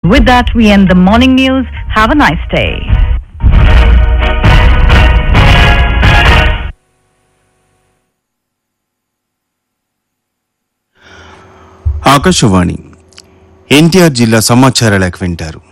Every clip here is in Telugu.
With that, we end the morning news. Have a nice day. Akashvani N T R జిల్లా సమాచార లేఖ వింటారు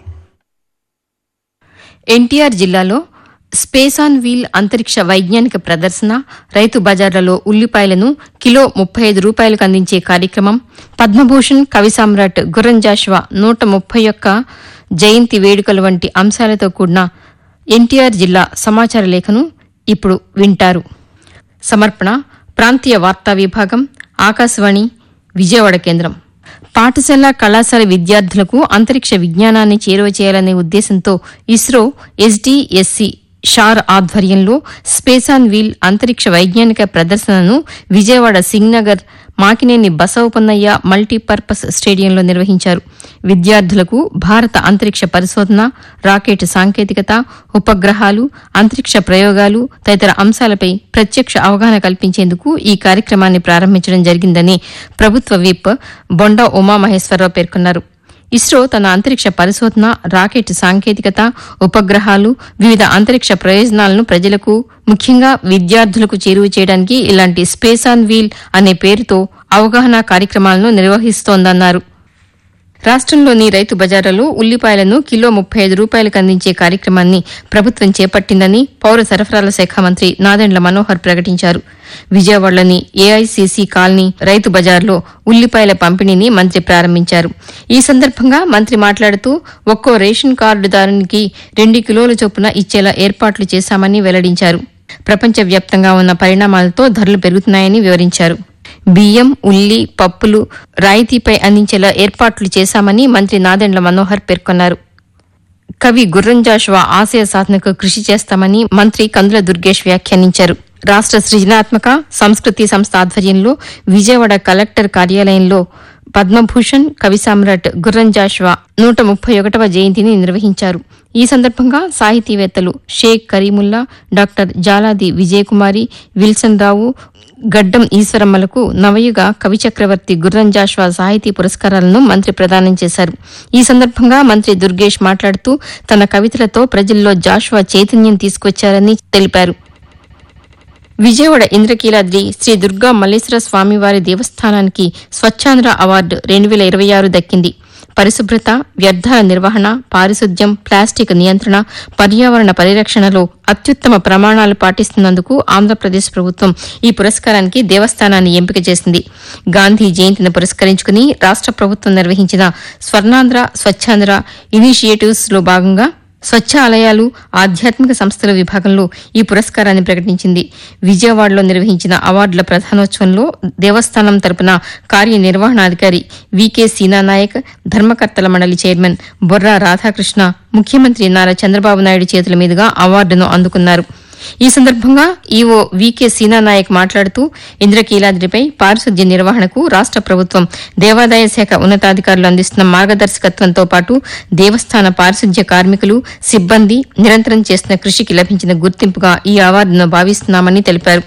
ఎన్టీఆర్ జిల్లాలో స్పేస్ ఆన్ వీల్ అంతరిక్ష వైజ్ఞానిక ప్రదర్శన రైతు బజార్లలో ఉల్లిపాయలను కిలో ముప్పై ఐదు రూపాయలకు అందించే కార్యక్రమం పద్మభూషణ్ కవి సామ్రాట్ గుర్రం జాషువా నూట ముప్పై ఒక్క జయంతి వేడుకలు వంటి అంశాలతో కూడిన ఎన్టీఆర్ జిల్లా సమాచార లేఖను ఇప్పుడు వింటారు సమర్పణ ప్రాంతీయ వార్తా విభాగం ఆకాశవాణి విజయవాడ కేంద్రం పాఠశాల కళాశాల విద్యార్థులకు అంతరిక్ష విజ్ఞానాన్ని చేరువ చేయాలనే ఉద్దేశంతో ఇస్రో ఎస్డీఎస్సీ షార్ ఆధ్వర్యంలో స్పేస్ ఆన్ వీల్ అంతరిక్ష వైజ్ఞానిక ప్రదర్శనను విజయవాడ సింగ్నగర్ మాకినేని బసవపన్నయ్య మల్టీపర్పస్ స్టేడియంలో నిర్వహించారు విద్యార్థులకు భారత అంతరిక్ష పరిశోధన రాకెట్ సాంకేతికత ఉపగ్రహాలు అంతరిక్ష ప్రయోగాలు తదితర అంశాలపై ప్రత్యక్ష అవగాహన కల్పించేందుకు ఈ కార్యక్రమాన్ని ప్రారంభించడం జరిగిందని ప్రభుత్వ విప్ బొండా ఉమామహేశ్వరరావు పేర్కొన్నారు ఇస్రో తన అంతరిక్ష పరిశోధన రాకెట్ సాంకేతికత ఉపగ్రహాలు వివిధ అంతరిక్ష ప్రయోజనాలను ప్రజలకు ముఖ్యంగా విద్యార్థులకు చేరువ చేయడానికి ఇలాంటి స్పేస్ ఆన్ వీల్ అనే పేరుతో అవగాహన కార్యక్రమాలను నిర్వహిస్తోందన్నారు రాష్ట్రంలోని రైతు బజార్లలో ఉల్లిపాయలను కిలో ముప్పై ఐదు రూపాయలకు అందించే కార్యక్రమాన్ని ప్రభుత్వం చేపట్టిందని పౌర సరఫరాల శాఖ మంత్రి నాదెండ్ల మనోహర్ ప్రకటించారు విజయవాడలోని ఏఐసీసీ కాలనీ రైతు బజార్లో ఉల్లిపాయల పంపిణీని మంత్రి ప్రారంభించారు ఈ సందర్భంగా మంత్రి మాట్లాడుతూ ఒక్కో రేషన్ కార్డుదారునికి రెండు కిలోల చొప్పున ఇచ్చేలా ఏర్పాట్లు చేశామని వెల్లడించారు ప్రపంచవ్యాప్తంగా ఉన్న పరిణామాలతో ధరలు పెరుగుతున్నాయని వివరించారు బియ్యం ఉల్లి పప్పులు రాయితీపై అందించేలా ఏర్పాట్లు చేశామని మంత్రి నాదెండ్ల మనోహర్ పేర్కొన్నారు కవి గుర్రం జాషువా ఆశయ సాధనకు కృషి చేస్తామని మంత్రి కందుల దుర్గేష్ వ్యాఖ్యానించారు రాష్ట సృజనాత్మక సంస్కృతి సంస్థ ఆధ్వర్యంలో విజయవాడ కలెక్టర్ కార్యాలయంలో పద్మభూషణ్ కవి సామ్రాట్ గుర్రం జాషువా నూట ముప్పై ఒకటవ జయంతిని నిర్వహించారు ఈ సందర్భంగా సాహితీవేత్తలు షేక్ కరీముల్లా డాక్టర్ జాలాది విజయకుమారి విల్సన్ రావు గడ్డం ఈశ్వరమ్మలకు నవయుగ కవి చక్రవర్తి గుర్రం జాషువా సాహితీ పురస్కారాలను మంత్రి ప్రదానం చేశారు ఈ సందర్భంగా మంత్రి దుర్గేష్ మాట్లాడుతూ తన కవితలతో ప్రజల్లో జాషువా చైతన్యం తీసుకొచ్చారని తెలిపారు విజయవాడ ఇంద్రకీలాద్రి శ్రీ దుర్గా మల్లేశ్వర స్వామివారి దేవస్థానానికి స్వచ్ఛాంధ్ర అవార్డు రెండు వేల ఇరవై ఆరు దక్కింది పరిశుభ్రత వ్యర్థాల నిర్వహణ పారిశుద్ధ్యం ప్లాస్టిక్ నియంత్రణ పర్యావరణ పరిరక్షణలో అత్యుత్తమ ప్రమాణాలు పాటిస్తున్నందుకు ఆంధ్రప్రదేశ్ ప్రభుత్వం ఈ పురస్కారానికి దేవస్థానాన్ని ఎంపిక చేసింది గాంధీ జయంతిని పురస్కరించుకుని రాష్ట ప్రభుత్వం నిర్వహించిన స్వర్ణాంధ్ర స్వచ్ఛాంధ్ర ఇనిషియేటివ్స్ లో భాగంగా స్వచ్ఛ ఆలయాలు ఆధ్యాత్మిక సంస్థల విభాగంలో ఈ పురస్కారాన్ని ప్రకటించింది విజయవాడలో నిర్వహించిన అవార్డుల ప్రధానోత్సవంలో దేవస్థానం తరపున కార్యనిర్వహణాధికారి వికే సీనానాయక్ ధర్మకర్తల మండలి చైర్మన్ బొర్రా రాధాకృష్ణ ముఖ్యమంత్రి నారా చంద్రబాబు నాయుడు చేతుల మీదుగా అవార్డును అందుకున్నారు ఈ సందర్భంగా ఈవో వికే సీనానాయక్ మాట్లాడుతూ ఇంద్రకీలాద్రిపై పారిశుద్ధ్య నిర్వహణకు రాష్ట ప్రభుత్వం దేవాదాయ శాఖ ఉన్నతాధికారులు అందిస్తున్న మార్గదర్శకత్వంతో పాటు దేవస్థాన పారిశుద్ధ్య కార్మికులు సిబ్బంది నిరంతరం చేస్తున్న కృషికి లభించిన గుర్తింపుగా ఈ అవార్డును భావిస్తున్నామని తెలిపారు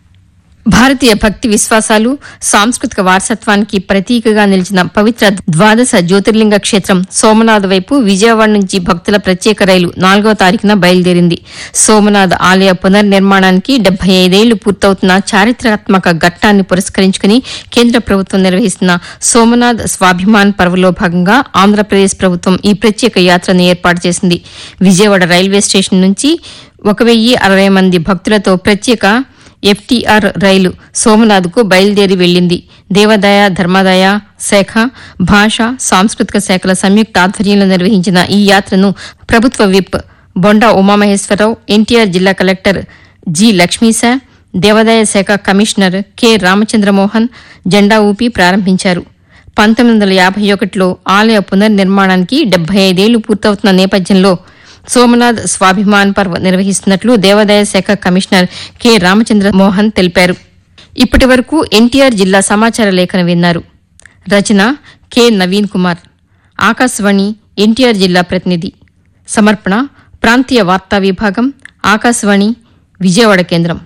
భారతీయ భక్తి విశ్వాసాలు సాంస్కృతిక వారసత్వానికి ప్రతీకగా నిలిచిన పవిత్ర ద్వాదశ జ్యోతిర్లింగ క్షేత్రం సోమనాథ్ వైపు విజయవాడ నుంచి భక్తుల ప్రత్యేక రైలు నాలుగవ తారీఖున బయలుదేరింది సోమనాథ్ ఆలయ పునర్నిర్మాణానికి డెబ్బై ఐదేళ్లు పూర్తవుతున్న చారిత్రాత్మక ఘట్టాన్ని పురస్కరించుకుని కేంద్ర ప్రభుత్వం నిర్వహిస్తున్న సోమనాథ్ స్వాభిమాన్ పర్వలో భాగంగా ఆంధ్రప్రదేశ్ ప్రభుత్వం ఈ ప్రత్యేక యాత్రను ఏర్పాటు చేసింది విజయవాడ రైల్వే స్టేషన్ నుంచి ఒక వెయ్యి అరవై మంది భక్తులతో ప్రత్యేక ఎఫ్టీఆర్ రైలు సోమనాథ్కు బయలుదేరి వెళ్లింది దేవాదాయ ధర్మాదాయ శాఖ భాష సాంస్కృతిక శాఖల సంయుక్త ఆధ్వర్యంలో నిర్వహించిన ఈ యాత్రను ప్రభుత్వ విప్ బొండా ఉమామహేశ్వరరావు ఎన్టీఆర్ జిల్లా కలెక్టర్ జి లక్ష్మీశా దేవాదాయ శాఖ కమిషనర్ కె రామచంద్రమోహన్ జెండా ఊపి ప్రారంభించారు పంతొమ్మిది వందల యాభై ఒకటిలో ఆలయ పునర్నిర్మాణానికి డెబ్బై ఐదేళ్లు పూర్తవుతున్న నేపథ్యంలో సోమనాథ్ స్వాభిమాన్ పర్వ్ నిర్వహిస్తున్నట్లు దేవాదాయ శాఖ కమిషనర్ కె రామచంద్ర మోహన్ తెలిపారు ఇప్పటి వరకు ఎన్టీఆర్ జిల్లా సమాచార లేఖను విన్నారు రచన కె నవీన్ కుమార్ ఆకాశవాణి ఎన్టీఆర్ జిల్లా ప్రతినిధి సమర్పణ ప్రాంతీయ వార్తా విభాగం ఆకాశవాణి విజయవాడ కేంద్రం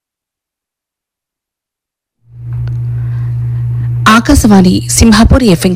ఆకాశవాణి సింహాపూర్ ఎఫ్ఎం